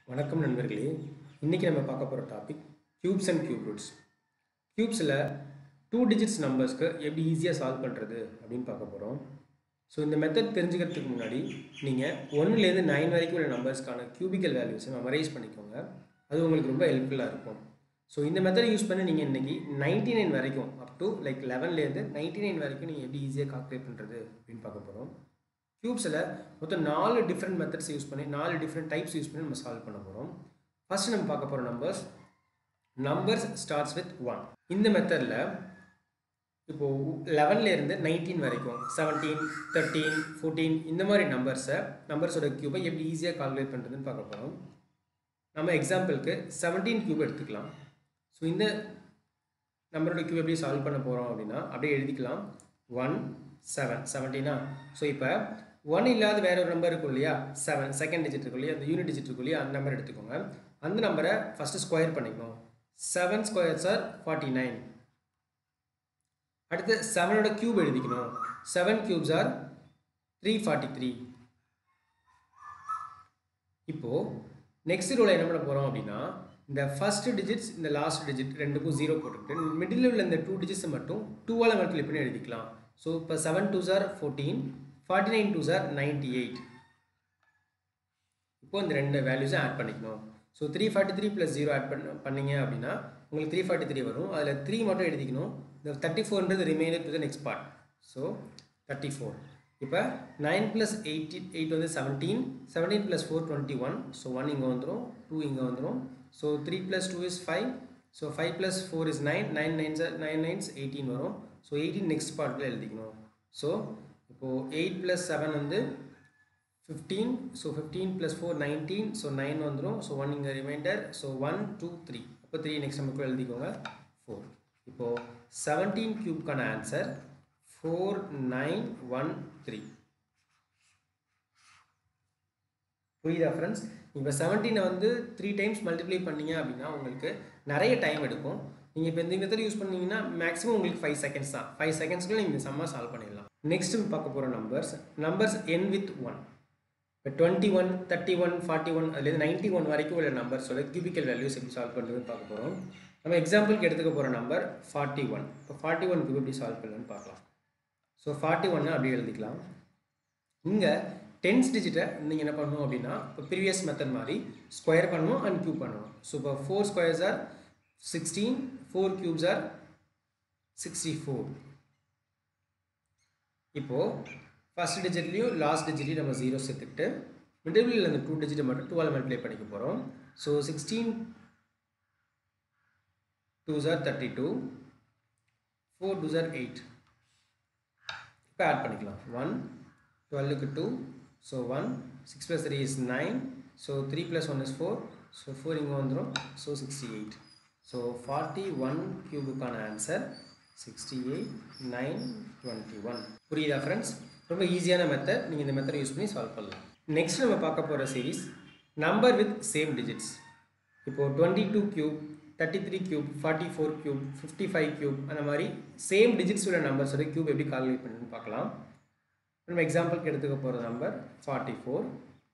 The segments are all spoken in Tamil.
வணக்கம் நண்பர்களே இன்றைக்கி நம்ம பார்க்க போகிற topic cubes and cube roots க்யூப்ஸில் டூ டிஜிட்ஸ் நம்பர்ஸ்க்கு எப்படி ஈஸியாக சால்வ் பண்ணுறது அப்படின்னு பார்க்க போகிறோம் ஸோ இந்த மெத்தட் தெரிஞ்சுக்கிறதுக்கு முன்னாடி நீங்கள் ஒன்றுலேருந்து நைன் வரைக்கும் உள்ள நம்பர்ஸ்க்கான கியூபிக்கல் வேல்யூஸை மெமரைஸ் பண்ணிக்கோங்க அது உங்களுக்கு ரொம்ப ஹெல்ப்ஃபுல்லாக இருக்கும் ஸோ இந்த மெத்தட் யூஸ் பண்ணி நீங்கள் இன்றைக்கி நைன்டி நைன் வரைக்கும் அப் டு லைக் லெவன்லேருந்து நைன்டி நைன் வரைக்கும் நீங்கள் எப்படி ஈஸியாக கால்குலேட் பண்ணுறது அப்படின்னு பார்க்க போகிறோம் க்யூப்ஸில் மொத்தம் நாலு டிஃப்ரெண்ட் மெத்தட்ஸ் யூஸ் பண்ணி நாலு டிஃப்ரெண்ட் டைப்ஸ் யூஸ் பண்ணி நம்ம சால்வ் பண்ண போகிறோம் ஃபர்ஸ்ட் நம்ம பார்க்க போகிற numbers numbers starts with one இந்த மெத்தடில் இப்போது லெவன்லேருந்து நைன்டீன் வரைக்கும் செவன்டீன் தேர்ட்டீன் ஃபோர்டீன் இந்த மாதிரி நம்பர்ஸை நம்பர்ஸோட க்யூபை எப்படி ஈஸியாக கால்குலேட் பண்ணுறதுன்னு பார்க்க போகிறோம் நம்ம எக்ஸாம்பிளுக்கு செவன்டீன் க்யூப் எடுத்துக்கலாம் ஸோ இந்த நம்பரோட க்யூப் எப்படி சால்வ் பண்ண போகிறோம் அப்படின்னா அப்படியே எழுதிக்கலாம் ஒன் செவன் செவன்டீனா ஸோ இப்போ ஒன் இல்லாத வேற ஒரு நம்பர் இருக்கும் இல்லையா செவன் செகண்ட் டிஜிட் இருக்கும் இல்லையா அந்த யூனிட் டிஜிட் இருக்கும் இல்லையா அந்த நம்பர் எடுத்துக்கோங்க அந்த நம்பரை ஃபஸ்ட்டு ஸ்கொயர் பண்ணிக்கணும் seven square are forty nine அடுத்து செவனோட க்யூப் எழுதிக்கணும் seven cubes are three forty three இப்போது நெக்ஸ்ட் ரோவில் என்ன பண்ண போகிறோம் அப்படின்னா இந்த ஃபர்ஸ்ட் டிஜிட்ஸ் இந்த லாஸ்ட் டிஜிட் ரெண்டுக்கும் ஜீரோ போட்டுக்கிட்டு மிடில் உள்ள இந்த டூ டிஜிட்ஸை மட்டும் டூவால் மல்டிப்ளை பண்ணி எழுதிக்கலாம் ஸோ இப்போ seven two are fourteen forty nine two are ninety eight இப்போ இந்த ரெண்டு வேல்யூஸை ஆட் பண்ணிக்கணும் so three forty three plus zero add பண்ண பண்ணீங்க அப்படின்னா உங்களுக்கு த்ரீ ஃபார்ட்டி த்ரீ வரும் அதில் த்ரீ மட்டும் எழுதிக்கணும் இந்த தேர்ட்டி ஃபோர்ன்றது remainder to the next part so thirty four இப்போ நைன் ப்ளஸ் எயிட்டி எயிட் வந்து seventeen seventeen plus four twenty one so one இங்கே வந்துடும் டூ இங்கே வந்துடும் so three plus two is five so five plus four is nine nine nines nine nines eighteen வரும் ஸோ எயிட்டீன் நெக்ஸ்ட் பார்ட்டில் எழுதிக்கணும் ஸோ இப்போது எயிட் ப்ளஸ் செவன் வந்து fifteen so fifteen plus four nineteen so nine வந்துடும் ஸோ ஒன் இங்கே remainder so one two three அப்போ த்ரீ நெக்ஸ்ட் நமக்கு எழுதிக்கோங்க ஃபோர் இப்போது செவன்டீன் க்யூப்க்கான answer four nine one three புரியுதா ஃப்ரெண்ட்ஸ் இப்போ செவன்டீனை வந்து த்ரீ டைம்ஸ் மல்டிப்ளை பண்ணீங்க அப்படின்னா உங்களுக்கு நிறைய டைம் எடுக்கும் நீங்கள் இப்போ இந்த மெத்தட் யூஸ் பண்ணீங்கன்னா மேக்ஸிமம் உங்களுக்கு ஃபைவ் செகண்ட்ஸ் தான் ஃபைவ் செகண்ட்ஸ்க்குள்ள நீங்கள் செம்ம சால்வ் பண்ணிடலாம் நெக்ஸ்ட் பார்க்க போகிற numbers numbers end with one இப்போ twenty one thirty one forty one அதுலேருந்து நைன்ட்டி ஒன் வரைக்கும் உள்ள நம்பர்ஸோட கியூபிக்கல் வேல்யூஸ் எப்படி சால்வ் பண்ணுறதுன்னு பார்க்க போகிறோம் நம்ம எக்ஸாம்பிளுக்கு எடுத்துக்க போகிற நம்பர் ஃபார்ட்டி ஒன் இப்போ ஃபார்ட்டி ஒன் கியூப் எப்படி சால்வ் பண்ணலான்னு பார்க்கலாம் ஸோ ஃபார்ட்டி ஒன்னு அப்படியே எழுதிக்கலாம் இங்கே டென்ஸ் டிஜிட்டை நீங்கள் என்ன பண்ணணும் அப்படின்னா இப்போ ப்ரீவியஸ் மெத்தட் மாதிரி ஸ்கொயர் பண்ணணும் அண்ட் க்யூப் பண்ணணும் ஸோ இப்போ four squares are sixteen four cubes are sixty four இப்போது ஃபஸ்ட் டிஜிட்லேயும் லாஸ்ட் டிஜிட்லையும் நம்ம ஜீரோ சேர்த்துக்கிட்டு மிடில் அந்த டூ டிஜிட்டை மட்டும் டுவெல் மல்டிப்ளை பண்ணிக்க போகிறோம் so sixteen two are thirty two four two are eight இப்போ ஆட் பண்ணிக்கலாம் ஒன் டுவெல்லுக்கு two so one six plus three is nine so three plus one is four so four இங்கே வந்துடும் so sixty eight so forty one க்யூபுக்கான answer sixty eight nine twenty one புரியுதா ஃப்ரெண்ட்ஸ் ரொம்ப ஈஸியான மெத்தட் நீங்கள் இந்த மெத்தட் யூஸ் பண்ணி சால்வ் பண்ணலாம் நெக்ஸ்ட் நம்ம பார்க்க போகிற series number with same digits இப்போது twenty two cube thirty three cube forty four cube fifty five cube அந்த மாதிரி சேம் டிஜிட்ஸ் உள்ள நம்பர்ஸோட க்யூப் எப்படி கால்குலேட் பண்ணுன்னு பார்க்கலாம் நம்ம எக்ஸாம்பிளுக்கு எடுத்துக்க போகிற நம்பர் ஃபார்ட்டி ஃபோர்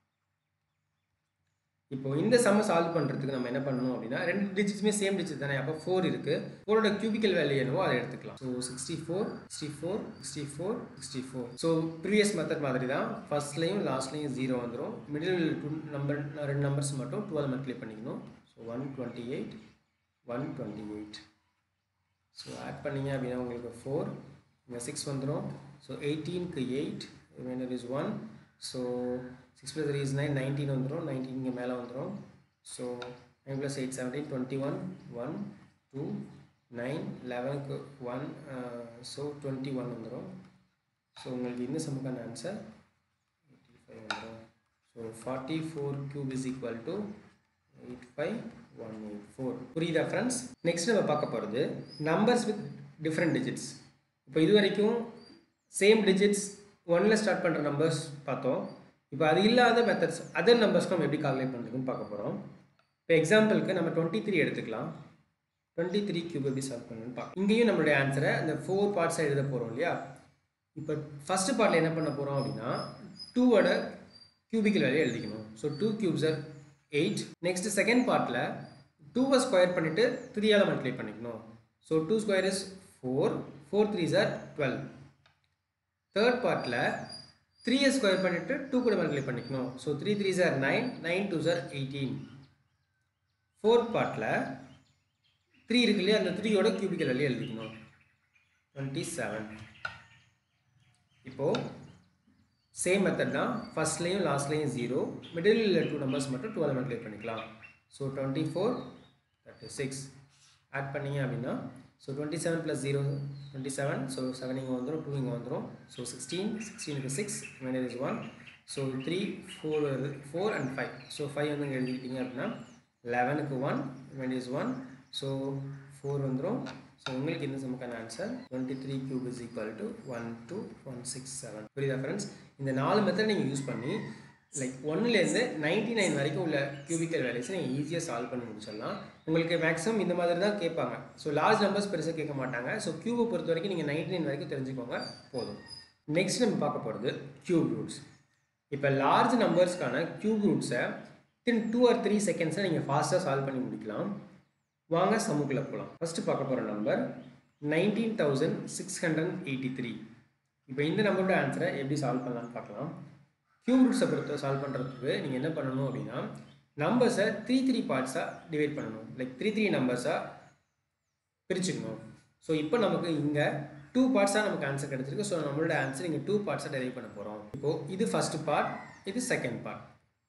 இப்போ இந்த சம்ம சால்வ் பண்ணுறதுக்கு நம்ம என்ன பண்ணணும் அப்படின்னா ரெண்டு டிஜிட்ஸுமே சேம் டிஜிட் தானே அப்போ ஃபோர் இருக்குது ஃபோரோட கியூபிக்கல் வேல்யூ என்னவோ அதை எடுத்துக்கலாம் so sixty four sixty four sixty four sixty four so previous method மாதிரி தான் ஃபர்ஸ்ட்லேயும் லாஸ்ட்லேயும் ஜீரோ வந்துடும் மிடில் டூ நம்பர் ரெண்டு நம்பர்ஸ் மட்டும் டுவெல் மல்டிப்ளை பண்ணிக்கணும் so one twenty eight one twenty eight so add பண்ணிங்க அப்படின்னா உங்களுக்கு ஃபோர் இங்கே சிக்ஸ் வந்துடும் ஸோ எயிட்டீனுக்கு eight remainder is one so six plus three is nine nineteen வந்துடும் நைன்டீன் இங்கே மேலே வந்துடும் so nine plus eight seventeen twenty one one two nine லெவனுக்கு ஒன் ஸோ டுவெண்ட்டி ஒன் வந்துடும் ஸோ உங்களுக்கு இந்த சமுக்கான ஆன்சர் எயிட்டி ஃபைவ் வந்துடும் so forty four cube is equal to eight five one eight four புரியுதா ஃப்ரெண்ட்ஸ் நெக்ஸ்ட் நம்ம பார்க்க போகிறது நம்பர்ஸ் வித் டிஃப்ரெண்ட் டிஜிட்ஸ் இப்போ இது வரைக்கும் சேம் டிஜிட்ஸ் ஒன்னில் ஸ்டார்ட் பண்ணுற நம்பர்ஸ் பார்த்தோம் இப்போ அது இல்லாத மெத்தட்ஸ் அதர் நம்பர்ஸ்க்கு நம்ம எப்படி கால்குலேட் பண்ணுறதுன்னு பார்க்க போகிறோம் இப்போ எக்ஸாம்பிளுக்கு நம்ம டுவெண்ட்டி த்ரீ எடுத்துக்கலாம் டுவெண்ட்டி த்ரீ கியூப் எப்படி சால்வ் பண்ணணும்னு பார்க்கலாம் இங்கேயும் நம்மளுடைய ஆன்சரை அந்த ஃபோர் பார்ட்ஸாக எழுத போகிறோம் இல்லையா இப்போ ஃபஸ்ட்டு பார்ட்டில் என்ன பண்ண போகிறோம் அப்படின்னா டூவோட கியூபிக்கல் வேல்யூ எழுதிக்கணும் so two cubes are eight next second பார்ட்டில் டூவை ஸ்கொயர் பண்ணிவிட்டு த்ரீயால் மல்டிப்ளை பண்ணிக்கணும் so two square is four four three are twelve third பார்ட்டில் த்ரீயை ஸ்கொயர் பண்ணிவிட்டு டூ கூட மல்டிப்ளை பண்ணிக்கணும் so three three are nine nine two are eighteen fourth பார்ட்டில் த்ரீ இருக்கு இல்லையா அந்த த்ரீயோட கியூபிக்கல் வேல்யூ எழுதிக்கணும் டுவெண்ட்டி செவன் இப்போது சேம் மெத்தட் தான் ஃபஸ்ட்லேயும் லாஸ்ட்லேயும் ஜீரோ மிடில் உள்ள டூ நம்பர்ஸ் மட்டும் டுவெல் மல்டிப்ளை பண்ணிக்கலாம் so twenty four thirty six add பண்ணீங்க அப்படின்னா so twenty seven plus zero twenty seven so seven இங்கே வந்துடும் டூ இங்கே வந்துடும் ஸோ சிக்ஸ்டீன் சிக்ஸ்டீனுக்கு six minus is one so three four four and five so five வந்து இங்கே எழுதிக்கிட்டீங்க அப்படின்னா லெவனுக்கு one minus one so four வந்துடும் ஸோ உங்களுக்கு இந்த சமக்கான answer twenty three cube is equal to one two one six seven புரியுதா ஃப்ரெண்ட்ஸ் இந்த நாலு மெத்தட் நீங்கள் யூஸ் பண்ணி லைக் ஒன்லேருந்து நைன்ட்டி நைன் வரைக்கும் உள்ள கியூபிக்கல் வேல்யூஸை நீங்கள் ஈஸியாக சால்வ் பண்ணி முடிச்சிடலாம் உங்களுக்கு மேக்ஸிமம் இந்த மாதிரி தான் கேட்பாங்க ஸோ லார்ஜ் நம்பர்ஸ் பெருசாக கேட்க மாட்டாங்க ஸோ கியூபை பொறுத்த வரைக்கும் நீங்கள் நைன்ட்டி நைன் வரைக்கும் தெரிஞ்சுக்கோங்க போதும் நெக்ஸ்ட் நம்ம பார்க்க போகிறது கியூப் ரூட்ஸ் இப்போ லார்ஜ் நம்பர்ஸ்க்கான கியூப் ரூட்ஸை தின் டூ ஆர் த்ரீ செகண்ட்ஸில் நீங்கள் ஃபாஸ்ட்டாக சால்வ் பண்ணி முடிக்கலாம் வாங்க சமூகில் போகலாம் ஃபஸ்ட்டு பார்க்க போகிற number nineteen thousand six hundred eighty three இப்போ இந்த நம்பரோட ஆன்சரை எப்படி சால்வ் பண்ணலாம்னு பார்க்கலாம் கியூப் ரூட்ஸை பொறுத்த சால்வ் பண்ணுறதுக்கு நீங்கள் என்ன பண்ணணும் அப்படின்னா நம்பர்ஸை த்ரீ த்ரீ பார்ட்ஸாக டிவைட் பண்ணணும் லைக் த்ரீ த்ரீ நம்பர்ஸாக பிரிச்சுக்கணும் ஸோ இப்போ நமக்கு இங்கே டூ பார்ட்ஸாக நமக்கு ஆன்சர் கிடச்சிருக்கு ஸோ நம்மளோட ஆன்சர் இங்கே டூ பார்ட்ஸாக டெரைவ் பண்ண போகிறோம் இப்போது இது ஃபஸ்ட்டு பார்ட் இது செகண்ட் பார்ட்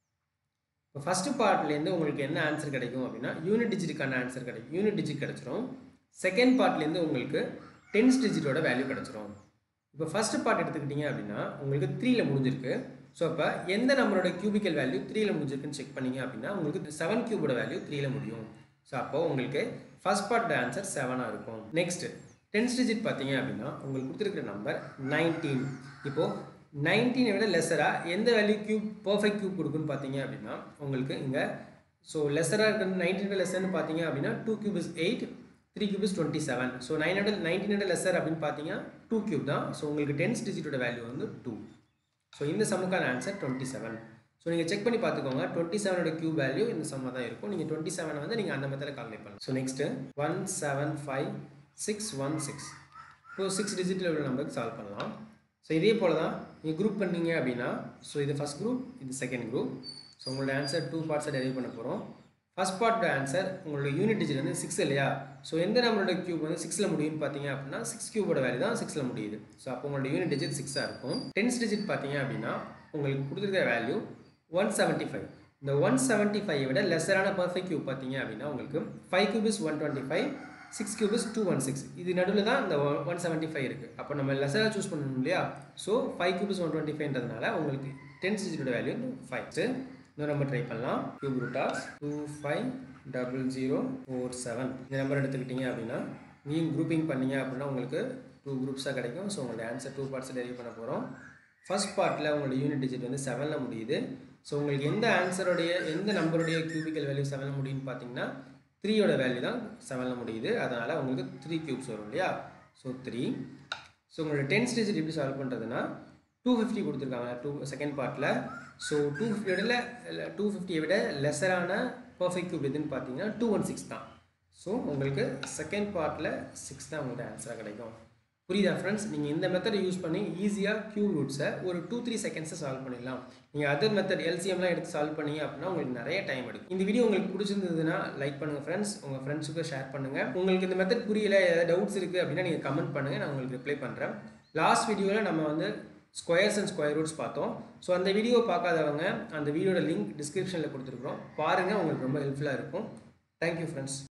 இப்போ ஃபஸ்ட்டு பார்ட்லேருந்து உங்களுக்கு என்ன ஆன்சர் கிடைக்கும் அப்படின்னா யூனிட் டிஜிட்டுக்கான ஆன்சர் கிடைக்கும் யூனிட் டிஜிட் கிடச்சிரும் செகண்ட் பார்ட்லேருந்து உங்களுக்கு டென்ஸ் டிஜிட்டோட வேல்யூ கிடச்சிரும் இப்போ ஃபஸ்ட்டு பார்ட் எடுத்துக்கிட்டிங்க அப்படின்னா உங்களுக்கு த்ரீல முடிஞ்சிருக்கு ஸோ அப்போ எந்த நம்பரோட கியூபிக்கல் வேல்யூ த்ரீல முடிஞ்சிருக்குன்னு செக் பண்ணீங்க அப்படின்னா உங்களுக்கு செவன் கியூபோட வேல்யூ த்ரீல முடியும் ஸோ அப்போ உங்களுக்கு ஃபஸ்ட் பார்ட் ஆன்சர் செவனாக இருக்கும் நெக்ஸ்ட் டென்ஸ் டிஜிட் பார்த்தீங்க அப்படின்னா உங்களுக்கு கொடுத்துருக்கிற நம்பர் நைன்டீன் இப்போது நைன்டீனை விட லெஸராக எந்த வேல்யூ கியூப் பர்ஃபெக்ட் கியூப் கொடுக்குன்னு பார்த்தீங்க அப்படின்னா உங்களுக்கு இங்கே ஸோ லெஸராக இருக்கிற நைன்டீன் லெஸ்ஸர்னு பார்த்தீங்க அப்படின்னா two cube is eight three cube is twenty seven so nine hundred nineteen hundred lesser அப்படின்னு பார்த்தீங்கன்னா டூ கியூப் தான் ஸோ உங்களுக்கு டென்ஸ் டிஜிட்டோட வேல்யூ வந்து டூ ஸோ இந்த சம்முக்கான ஆன்சர் டுவெண்ட்டி செவன் ஸோ நீங்கள் செக் பண்ணி பார்த்துக்கோங்க டுவெண்ட்டி செவனோட கியூப் வேல்யூ இந்த சம்மாக தான் இருக்கும் நீங்கள் டுவெண்ட்டி செவனை வந்து நீங்கள் அந்த மெத்தடில் கால்குலேட் பண்ணலாம் so next one seven five six one six இப்போ சிக்ஸ் டிஜிட்டில் உள்ள நம்பருக்கு சால்வ் பண்ணலாம் ஸோ இதே போல் தான் நீங்கள் குரூப் பண்ணீங்க அப்படின்னா ஸோ இது ஃபஸ்ட் குரூப் இது செகண்ட் குரூப் ஸோ உங்களோட ஆன்சர் டூ பார்ட்ஸை டெரைவ் பண்ண போகிறோம் ஃபஸ்ட் பார்ட்டோட ஆன்சர் உங்களோட யூனிட் டிஜிட் வந்து சிக்ஸ் இல்லையா ஸோ எந்த நம்பரோட கியூப் வந்து சிக்ஸில் முடியும்னு பார்த்தீங்க அப்படின்னா சிக்ஸ் கியூபோட வேல்யூ தான் சிக்ஸில் முடியுது ஸோ அப்போ உங்களோட யூனிட் டிஜிட் சிக்ஸாக இருக்கும் டென்ஸ் டிஜிட் பார்த்தீங்க அப்படின்னா உங்களுக்கு கொடுத்துருக்கிற வேல்யூ ஒன் செவன்ட்டி ஃபைவ் இந்த ஒன் செவன்ட்டி ஃபைவ் விட லெஸரான பர்ஃபெக்ட் கியூப் பார்த்தீங்க அப்படின்னா உங்களுக்கு five cube is one twenty five six cube is two one six இது நடுவில் தான் இந்த ஒன் செவன்ட்டி ஃபைவ் இருக்குது அப்போ நம்ம லெஸராக சூஸ் பண்ணணும் இல்லையா so five cube is one twenty ஃபைவ்ன்றதுனால உங்களுக்கு டென்ஸ் டிஜிட்டோட வேல்யூ ஃபைவ் இன்னும் நம்ம ட்ரை பண்ணலாம் cube root of two five double zero four seven இந்த நம்பர் எடுத்துக்கிட்டீங்க அப்படின்னா நீங்கள் குரூப்பிங் பண்ணீங்க அப்படின்னா உங்களுக்கு டூ குரூப்ஸாக கிடைக்கும் ஸோ உங்களோட ஆன்சர் டூ பார்ட்ஸ் டெரிவ் பண்ண போகிறோம் ஃபர்ஸ்ட் பார்ட்டில் உங்களோட யூனிட் டிஜிட் வந்து செவனில் முடியுது ஸோ உங்களுக்கு எந்த ஆன்சருடைய எந்த நம்பருடைய கியூபிக்கல் வேல்யூ செவனில் முடியும்னு பார்த்தீங்கன்னா த்ரீயோட வேல்யூ தான் செவனில் முடியுது அதனால் உங்களுக்கு த்ரீ கியூப்ஸ் வரும் இல்லையா ஸோ த்ரீ ஸோ உங்களோட டென்ஸ் டிஜிட் எப்படி சால்வ் பண்ணுறதுன்னா டூ ஃபிஃப்டி கொடுத்துருக்காங்க டூ செகண்ட் பார்ட்டில் ஸோ டூ ஃபிஃப்டியோட டூ ஃபிஃப்டியை விட லெஸரான பர்ஃபெக்ட் கியூப் எதுன்னு பார்த்தீங்கன்னா டூ ஒன் சிக்ஸ் தான் ஸோ உங்களுக்கு செகண்ட் பார்ட்டில் சிக்ஸ் தான் உங்களுக்கு ஆன்சராக கிடைக்கும் புரியுதா ஃப்ரெண்ட்ஸ் நீங்கள் இந்த மெத்தடை யூஸ் பண்ணி ஈஸியாக கியூ ரூட்ஸை ஒரு டூ த்ரீ செகண்ட்ஸை சால்வ் பண்ணிடலாம் நீங்கள் அதர் மெத்தட் எல்சிஎம்லாம் எடுத்து சால்வ் பண்ணீங்க அப்படின்னா உங்களுக்கு நிறைய டைம் எடுக்கும் இந்த வீடியோ உங்களுக்கு பிடிச்சிருந்ததுன்னா லைக் பண்ணுங்கள் ஃப்ரெண்ட்ஸ் உங்கள் ஃப்ரெண்ட்ஸுக்கு ஷேர் பண்ணுங்கள் உங்களுக்கு இந்த மெத்தட் புரியல ஏதாவது டவுட்ஸ் இருக்குது அப்படின்னா நீங்கள் கமெண்ட் பண்ணுங்கள் நான் உங்களுக்கு ரிப்ளை பண்ணுறேன் லாஸ்ட் வீடியோவில் நம்ம வந்து ஸ்கொயர்ஸ் அண்ட் ஸ்கொயர் ரூட்ஸ் பார்த்தோம் ஸோ அந்த வீடியோ பார்க்காதவங்க அந்த வீடியோட லிங்க் டிஸ்கிரிப்ஷனில் கொடுத்துருக்குறோம் பாருங்கள் உங்களுக்கு ரொம்ப ஹெல்ப்ஃபுல்லாக இருக்கும் தேங்க்யூ ஃப்ரெண்ட்ஸ்